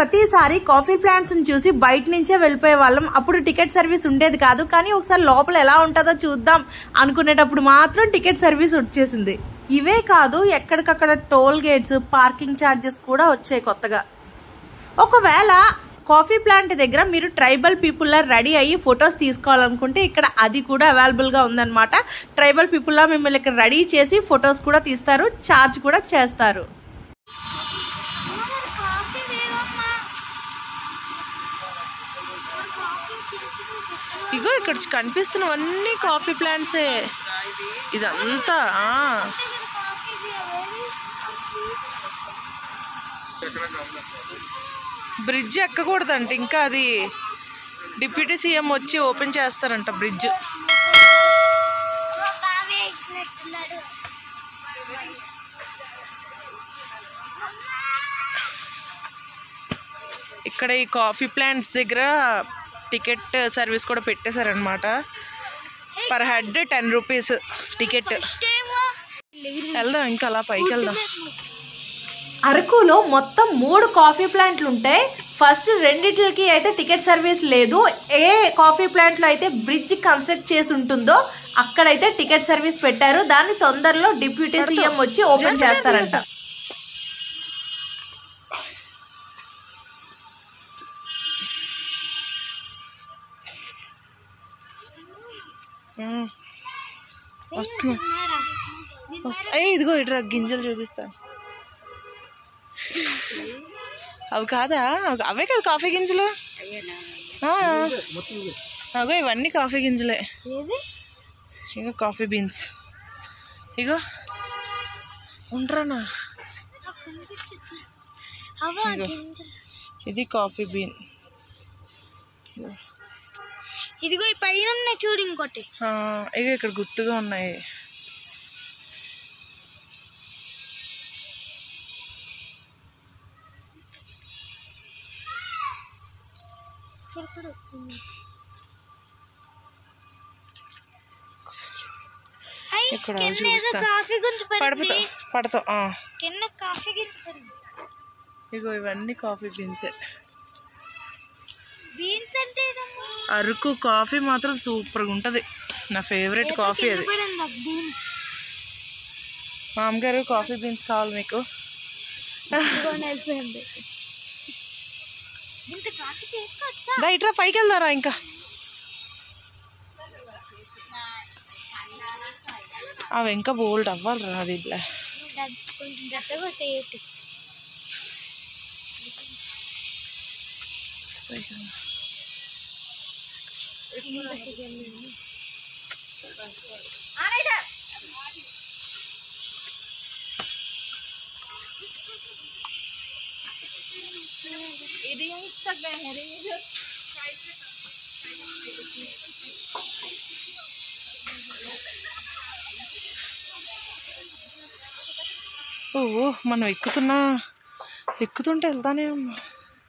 ప్రతిసారి coffee plants ని చూసి బయట నుంచే వెళ్ళిపోయే వాళ్ళం అప్పుడు టికెట్ సర్వీస్ ఉండేది కాదు కానీ ఒకసారి లోపల ఎలా ఉంటుందో చూద్దాం అనుకునేటప్పుడు మాత్రం టికెట్ సర్వీస్ వచ్చేసింది ఇవే కాదు ఎక్కడికక్కడ టోల్ గేట్స్ పార్కింగ్ ఛార్జెస్ కూడా వచ్చాయి కొత్తగా ఒకవేళ కాఫీ ప్లాంట్ దగ్గర మీరు ట్రైబల్ పీపుల్లా రెడీ అయ్యి ఫొటోస్ తీసుకోవాలనుకుంటే ఇక్కడ అది కూడా అవైలబుల్గా ఉందన్నమాట ట్రైబల్ పీపుల్లా మిమ్మల్ని ఇక్కడ రెడీ చేసి ఫొటోస్ కూడా తీస్తారు ఛార్జ్ కూడా చేస్తారు కాఫీ వేయమ్మా కాఫీ చేసి ఇగో ఇక్కడ కనిపిస్తున్నవన్నీ కాఫీ ప్లాంట్సే ఇదంతా ఆ. కాఫీ వేయాలి బ్రిడ్జ్ ఎక్కకూడదంట ఇంకా అది డిప్యూటీ సీఎం వచ్చి ఓపెన్ చేస్తారంట బ్రిడ్జ్ కాఫీ ఎక్కినట్టున్నాడు ఇక్కడ ఈ కాఫీ ప్లాంట్స్ దగ్గర టికెట్ సర్వీస్ కూడా పెట్టేశారనమాట per head ten rupees ticket ఇష్టేమో వెళ్దాం ఇంకా అలా పైకి వెళ్దాం అరకులో మొత్తం మూడు కాఫీ ప్లాంట్లు ఉంటాయి ఫస్ట్ రెండిట్లకి అయితే టికెట్ సర్వీస్ లేదు ఏ కాఫీ ప్లాంట్ లో అయితే బ్రిడ్జ్ కన్స్ట్రక్ట్ చేసి ఉంటుందో అక్కడైతే టికెట్ సర్వీస్ పెట్టారు దాన్ని తొందరలో డిప్యూటీ సీఎం వచ్చి ఓపెన్ చేస్తారంట ఉమ్. వస్తున్నా వస్తా ఏ ఇదిగో ఇట్రా గింజలు చూపిస్తాను అవి కాదా అవే కదా కాఫీ గింజలు ఆ. అగో ఇవన్నీ కాఫీ గింజలే ఏది ఇగో కాఫీ బీన్స్ ఇగో ఉండరానా అవా ఇదిగో. గింజలు ఇది కాఫీ బీన్ ఇదిగో ఈ పైన ఉన్నాయి చూడు ఇంకోటి ఆ, ఇగో ఇక్కడ గుర్తుగా ఉన్నాయి హై, ఇక్కడ కింద ఏదో చూపిస్తా. కాఫీ గుంజు పడిపోతా పడింది పడతావు ఆ. కింద కాఫీ గుంజు పడింది ఇగో ఇవన్నీ కాఫీ బీన్సే బీన్స్ అంటే ఏదమ్మా? అరకు కాఫీ మాత్రం సూపర్గా ఉంటుంది నా ఫేవరెట్ ఏదో కాఫీ కింద అది పడింది నాకు బీన్స్ మామగారు కాఫీ బీన్స్ కావాలి మీకు ఇదిగోండి అయిపోయింది ఇంత కాఫీ చేసుకోవచ్చా దా ఇట్లా పైకి వెళ్దారా ఇంకా అవి ఇంకా బోల్డ్ అవ్వాలి రా అది ఇట్లా దగ్- కొంచెం గట్టగా చేయట్టు ఓ మనం ఎక్కుతున్నా ఎక్కుతుంటే వెళ్తానే ఉన్నా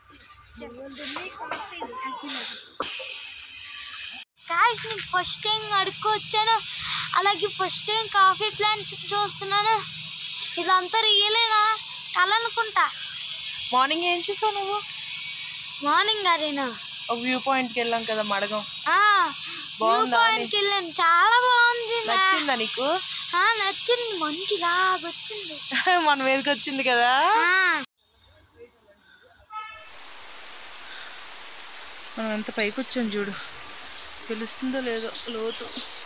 కాష్ నేను ఫస్ట్ టైం అడుక్కొచ్చాను అలాగే ఫస్ట్ టైం కాఫీ ప్లాంట్స్ చూస్తున్నాను ఇదంతా రియలేనా కల అనుకుంటా మార్నింగ్ ఏం చేసావు నువ్వు మార్నింగ్ అదేనా ఒక వ్యూ పాయింట్కి వెళ్ళాం కదా మడగం వ్యూ బాగుందా అని? పాయింట్కి వెళ్ళాను చాలా బాగుంది నా- నచ్చిందా నీకు ఆ, నచ్చింది మంచిలాగా వచ్చింది మన మీదకి వచ్చింది కదా ఆ, మనం ఎంత పైకి వచ్చాం చూడు తెలుస్తుందో లేదో లోతు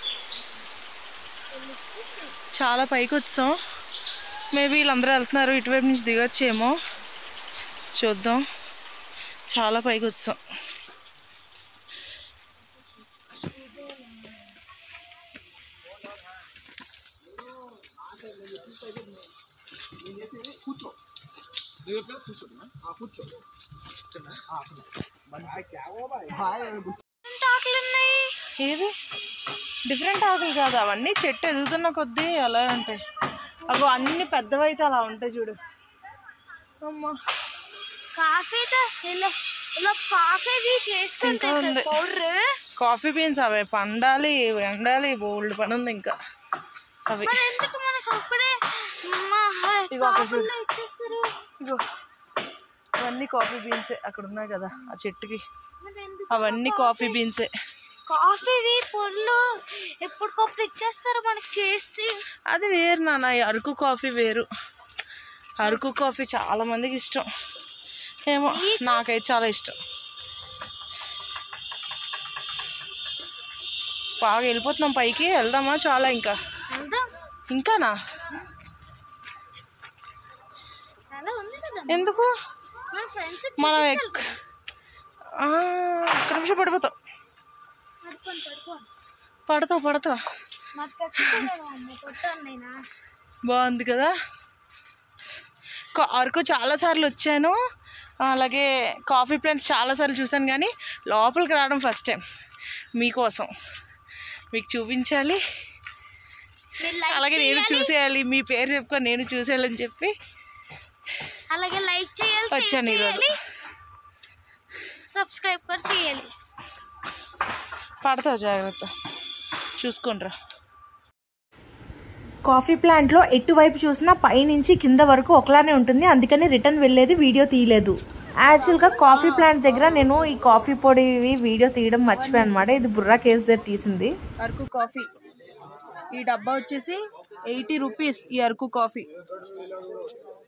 చాలా పైకి వచ్చాం మేబీ వీళ్ళందరూ వెళ్తున్నారు ఇటువైపు నుంచి దిగొచ్చేమో చూద్దాం చాలా పైకి వచ్చాం ఎంత ఆకలి ఉన్నాయి ఏది డిఫరెంట్ ఆకులు కాదు అవన్నీ చెట్టు ఎదుగుతున్న కొద్దీ అలా ఉంటాయి అగో అన్ని పెద్దవైతే అలా ఉంటాయి చూడు అమ్మా కాఫీతో ఇలా ఇలా కాఫీ ఇంకా చేస్తుంటాయి ఉంది. పౌడర్ కాఫీ బీన్స్ అవి పండాలి ఎండాలి బోల్డ్ పని ఉంది ఇంకా అవి మరి ఎందుకు మనకు అప్పుడే మా ఇగో అక్కడ చూడు. షాపుల్లో ఇచ్చేస్తారు ఇగో అవన్నీ కాఫీ బీన్సే అక్కడ ఉన్నాయి కదా ఆ చెట్టుకి అవన్నీ కాఫీ బీన్సే కాఫీవి పొర్లు ఎప్పటికప్పుడు ఇచ్చేస్తారు మనకి చేసి అది వేరు నాన్న ఈ అరకు కాఫీ వేరు అరకు కాఫీ చాలా మందికి ఇష్టం ఏమో నాకైతే చాలా ఇష్టం బాగా వెళ్ళిపోతున్నాం పైకి వెళ్దామా చాలా ఇంకా వెళ్దాం ఇంకానా చాలా ఉంది కదా ఎందుకు మన ఫ్రెండ్స్ మనం ఎక్ ఆ, ఒక్క నిమిషం పడిపోతావు పడుకోండి పడుకోండి పడతావు పడతావు నాకు కట్టుకోలేదు అమ్మ కొట్టాను నేనా బాగుంది కదా కా- అరకు చాలాసార్లు వచ్చాను అలాగే కాఫీ ప్లాంట్స్ చాలాసార్లు చూశాను కానీ లోపలికి రావడం ఫస్ట్ టైం మీకోసం మీకు చూపించాలి మీరు లైక్ అలాగే నేను చూసేయాలి మీ పేరు చెప్పుకొని నేను చూసేయాలని చెప్పి అలాగే లైక్ చేయాలి షేర్ వచ్చాను ఈరోజు చేయాలి సబ్స్క్రైబ్ కూడా చేయాలి పడతావు జాగ్రత్త చూసుకుండ్రా కాఫీ ప్లాంట్లో ఎటువైపు చూసినా పైనుంచి కింద వరకు ఒకలానే ఉంటుంది అందుకని రిటర్న్ వెళ్ళేది వీడియో తీయలేదు యాక్చువల్గా కాఫీ ప్లాంట్ దగ్గర నేను ఈ కాఫీ పొడి వీడియో తీయడం మర్చిపోయాను అనమాట ఇది బుర్రా కేవ్స్ దగ్గర తీసింది అరకు కాఫీ ఈ డబ్బా వచ్చేసి ఎయిటీ రూపీస్ ఈ అరకు కాఫీ